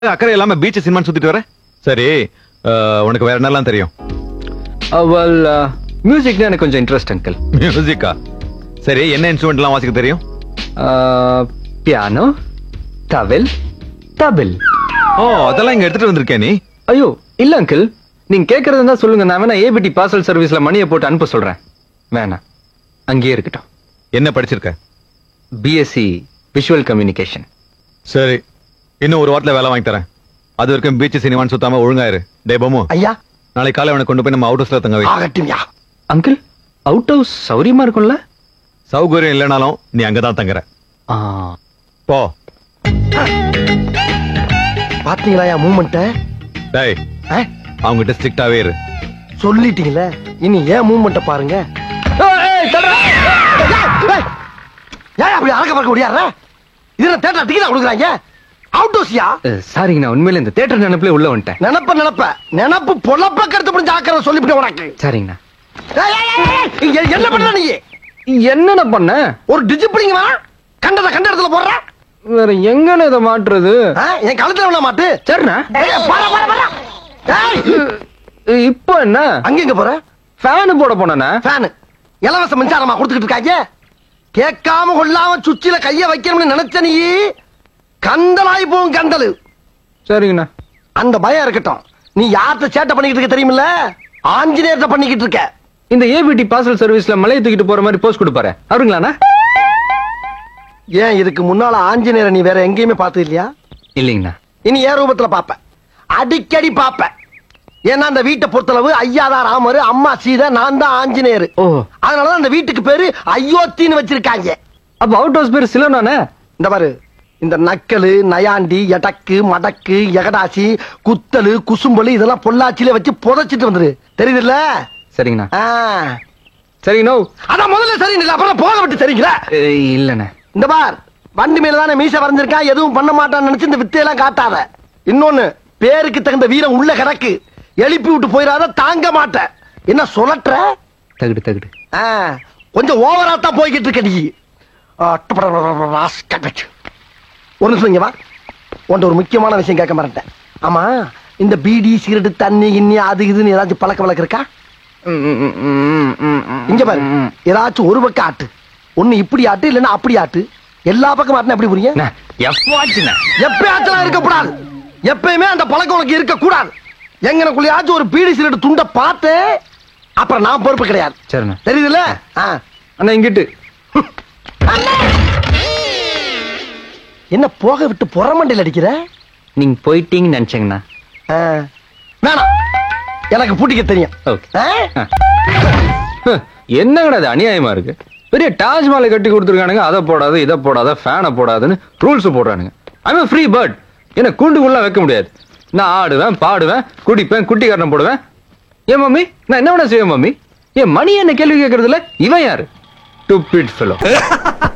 அக்கறை இல்லாம பீச் சினிமான்னு சுத்திட்டு வர சரி அஹ், உனக்கு வேற என்னெல்லாம் தெரியும் வெல் மியூசிக்னா எனக்கு கொஞ்சம் இன்ட்ரெஸ்ட் அங்கிள் மியூசிக்கா சரி என்ன இன்ஸ்ட்ருமெண்ட் எல்லாம் வாசிக்க தெரியும் பியானோ தவில் தபில் ஓ அதெல்லாம் இங்க எடுத்துட்டு வந்திருக்கே நீ ஐயோ இல்ல அங்கிள் நீங்க கேக்குறது இருந்தா சொல்லுங்க நான் வேணா ஏபிடி பார்சல் சர்வீஸ்ல மணியை போட்டு அனுப்ப சொல்றேன் வேணாம் அங்கேயே இருக்கட்டும் என்ன படிச்சிருக்க பிஎஸ்சி விஷுவல் கம்யூனிகேஷன் சரி இன்னும் ஒரு வாரத்துல வேலை வாங்கி தரேன் அது வரைக்கும் பீச் சினிமான்னு சுத்தாம ஒழுங்காயிரு டே பமு ஐயா நாளைக்கு காலை அவனை கொண்டு போய் நம்ம அவுட் ஹவுஸ்ல தங்க வை ஆகட்டும்யா அங்கிள் அவுட் ஹவுஸ் சௌரியமா இருக்கும்ல சௌகரியம் இல்லைனாலும் நீ அங்கதான் தங்குற ஆ, போ பாத்தீங்களா மூமெண்ட்ட டேய் அவங்க டிஸ்ட்ரிக்டாவே இரு சொல்லிட்டீங்களே இனி ஏன் மூமெண்ட்ட பாருங்க ஏன் அப்படி அறக்க பறக்க முடியாத இதுல தேட்டர் டிக்கெட் கொடுக்குறாங்க அவுட் ஹவுஸ்யா அஹ், சாரிங்க நான் உண்மையில இந்த தேட்டர் நினைப்புல உள்ள வந்துட்டேன் நினப்ப நினப்ப நினப்பு பொழப்ப கருத்து முடிஞ்ச ஆக்கிற சொல்லிவிட்டு உனக்கு சரிங்கண்ணா ஏய், ஏய், ஏய், ஏய், இங்க என்ன பண்ற நீ என்னண்ணா பண்ண ஒரு டிஜிப்ளிங் கண்டத கண்ட இடத்துல போடுற வேற எங்கண்ணா இதை மாட்டுறது ஆ, என் கழுத்துல விட மாட்டு சரிண்ணா ஏய், பாரா, பாரா, பாரா. ஏய், அஹ், இப்போ என்ன அங்க எங்க போற ஃபேன் போட போனேண்ணா ஃபேனு இலவச மின்சாரமா கொடுத்துக்கிட்டு இருக்காங்க கேட்காம கொள்ளாம சுச்சில கைய வைக்கணும்னு நினைச்ச நீ கந்தலாய் போகும் கந்தலு சரிங்கண்ணா அந்த பயம் இருக்கட்டும் நீ யார்கிட்ட சேட்டை பண்ணிக்கிட்டு இருக்க தெரியுமில்ல ஆஞ்சநேயர்கிட்ட பண்ணிக்கிட்டு இருக்க இந்த ஏபிடி பார்சல் சர்வீஸ்ல மலையை தூக்கிட்டு போற மாதிரி போஸ்ட் கொடுப்பாரு அவருங்களாண்ணா ஏன் இதுக்கு முன்னால ஆஞ்சநேயரை நீ வேற எங்கேயுமே பார்த்தது இல்லையா இல்லைங்கண்ணா இனி ஏன் ரூபத்துல பாப்ப அடிக்கடி பாப்ப ஏன்னா அந்த வீட்டை பொறுத்தளவு ஐயாதான் ராமர் அம்மா சீதை நான் தான் ஆஞ்சநேயர் ஓ அதனாலதான் அந்த வீட்டுக்கு பேரு அயோத்தின்னு வச்சிருக்காங்க அப்ப அவுட் ஹவுஸ் பேர் சிலோனானே இந்த பாரு இந்த நக்கலு நயாண்டி எடக்கு மடக்கு எகடாசி குத்தலு குசும்பலு இதெல்லாம் பொள்ளாச்சியில வச்சு புதைச்சிட்டு வந்துரு தெரியுதுல்ல சரிங்கண்ணா ஆ. சரிங்கண்ணா அதான் முதல்ல சரி இல்ல அப்புறம் போக விட்டு சரிங்களா அஹ், இல்லண்ணே இந்த பார் வண்டி மேல தானே மீச வரைஞ்சிருக்கா எதுவும் பண்ண மாட்டான்னு நினைச்சு இந்த வித்தையெல்லாம் காட்டாத இன்னொன்னு பேருக்கு தகுந்த வீரம் உள்ள கிடக்கு எழுப்பி விட்டு போயிடாத தாங்க மாட்டேன் என்ன சொல்லட்டுற தகுடு தகுடு ஆ, கொஞ்சம் ஓவரா தான் போய்கிட்டு இருக்க நீ ஆ, ராஸ்கட். ஒரு நிமிஷம் இங்க வா உன்ட்ட ஒரு முக்கியமான விஷயம் கேட்க மாட்டேன் ஆமா இந்த பீடி சிகரெட் தண்ணி கிண்ணி அது இதுன்னு ஏதாச்சும் பழக்க வழக்கம் இருக்கா இங்க பாரு ஏதாச்சும் ஒரு பக்கம் ஆட்டு ஒண்ணு இப்படி ஆட்டு இல்லன்னா அப்படி ஆட்டு எல்லா பக்கம் ஆட்டுனா எப்படி புரியும் அண்ணா, எப்பவாச்சுண்ணே எப்பயாச்சும் இருக்கக்கூடாது எப்பயுமே அந்த பழக்கம் உனக்கு இருக்க கூடாது எங்கனக்குள்ளயாச்சும் ஒரு பீடி சிகரெட் துண்ட பார்த்து அப்புறம் நான் பொறுப்பு கிடையாது சரிண்ணா தெரியுதுல்ல ஆ. அண்ணா இங்கிட்டு என்ன போக விட்டு புறமண்டையில் அடிக்கிற நீங்க போயிட்டீங்கன்னு நினைச்சேங்கண்ணா ஆ. வேணாம் எனக்கு பூட்டிக்க தெரியும் ஓகே ஆ? என்னங்கடா இது அநியாயமா இருக்கு பெரிய தாஜ்மஹாலை கட்டி கொடுத்துருக்கானுங்க அதை போடாத இதை போடாத ஃபேனை போடாதுன்னு ரூல்ஸ் போடுறானுங்க ஐம் ஃப்ரீ பேர்ட் என்ன கூண்டுக்குள்ள வைக்க முடியாது நான் ஆடுவேன் பாடுவேன் குடிப்பேன் குட்டி காரணம் போடுவேன் ஏன் மம்மி நான் என்ன வேணா செய்வேன் மம்மி என் மணி என்ன கேள்வி கேட்கறதுல இவன் யாரு டுபிட் ஃபெலோ